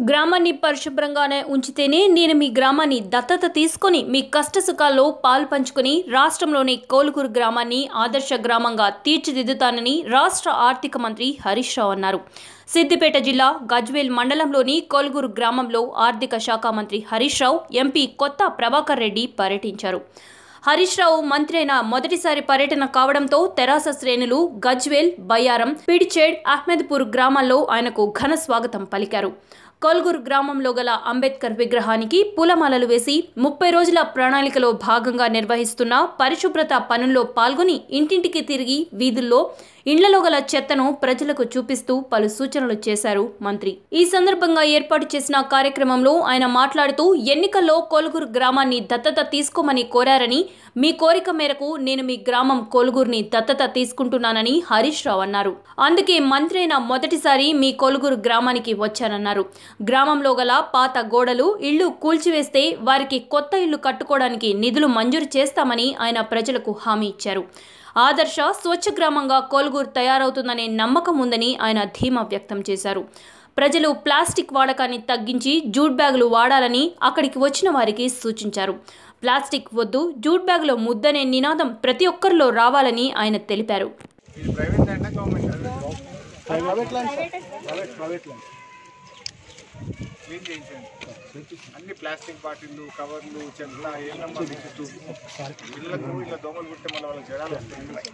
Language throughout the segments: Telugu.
గ్రామాన్ని పరిశుభ్రంగానే ఉంచితేనే నేను మీ గ్రామాన్ని దత్తత తీసుకొని మీ కష్టసుఖాల్లో పాలు పంచుకొని రాష్ట్రంలోని కోలుగురు గ్రామాన్ని ఆదర్శ గ్రామంగా తీర్చిదిద్దుతానని రాష్ట్ర ఆర్థిక మంత్రి హరీష్ రావు అన్నారు సిద్దిపేట జిల్లా గజ్వేల్ మండలంలోని కోలుగురు గ్రామంలో ఆర్థిక శాఖ మంత్రి హరీష్ రావు ఎంపీ కొత్త ప్రభాకర్ రెడ్డి పర్యటించారు హరీష్ రావు మంత్రి అయిన మొదటిసారి పర్యటన కావడంతో తెరాస శ్రేణులు గజ్వేల్ బయ్యారం పిడిచేడ్ అహ్మద్పూర్ గ్రామాల్లో ఆయనకు ఘన స్వాగతం పలికారు కోల్గూరు గ్రామంలో గల అంబేద్కర్ విగ్రహానికి పూలమాలలు వేసి ముప్పై రోజుల ప్రణాళికలో భాగంగా నిర్వహిస్తున్న పరిశుభ్రత పనుల్లో పాల్గొని ఇంటింటికి తిరిగి వీధుల్లో ఇండ్లలో గల చెత్తను ప్రజలకు చూపిస్తూ పలు సూచనలు చేశారు మంత్రి ఈ సందర్భంగా ఏర్పాటు చేసిన కార్యక్రమంలో ఆయన మాట్లాడుతూ ఎన్నికల్లో కోలుగురు గ్రామాన్ని దత్తత తీసుకోమని కోరారని మీ కోరిక మేరకు నేను మీ గ్రామం కోలుగురిని దత్తత తీసుకుంటున్నానని హరీష్ రావు అన్నారు అందుకే మంత్రి అయిన మొదటిసారి మీ కోలుగురు గ్రామానికి వచ్చానన్నారు గ్రామంలో గల పాత గోడలు ఇళ్లు కూల్చివేస్తే వారికి కొత్త ఇళ్లు కట్టుకోవడానికి నిధులు మంజూరు చేస్తామని ఆయన ప్రజలకు హామీ ఇచ్చారు ఆదర్శ స్వచ్ఛ గ్రామంగా కోల్గూరు తయారవుతుందనే నమ్మకం ఉందని ఆయన ధీమా వ్యక్తం చేశారు ప్రజలు ప్లాస్టిక్ వాడకాన్ని తగ్గించి జూట్ బ్యాగులు వాడాలని అక్కడికి వచ్చిన వారికి సూచించారు ప్లాస్టిక్ వద్దు జూట్ బ్యాగులో ముద్దనే నినాదం ప్రతి ఒక్కరిలో రావాలని ఆయన తెలిపారు ఇది private land government private land private private land clean చేయించండి అన్ని ప్లాస్టిక్ బాటిల్లు కవర్లు చెత్త ఏమన్నా మీ చుట్టూ ఇళ్ళకు ఇలా దోమలు కుట్టే మళ్ళీ వాళ్ళకి జడాలు వస్తాయి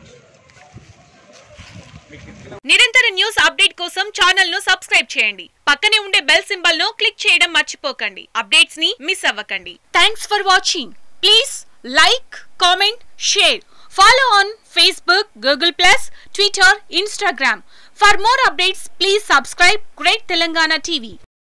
మీకు ఇంటిలో నిరంతర న్యూస్ అప్డేట్ కోసం ఛానల్ ను సబ్స్క్రైబ్ చేయండి పక్కనే ఉండే బెల్ సింబల్ ను క్లిక్ చేయడం మర్చిపోకండి అప్డేట్స్ ని మిస్ అవ్వకండి thanks for watching please like comment share follow on Facebook Google plus Twitter Instagram for more updates please subscribe great Telangana TV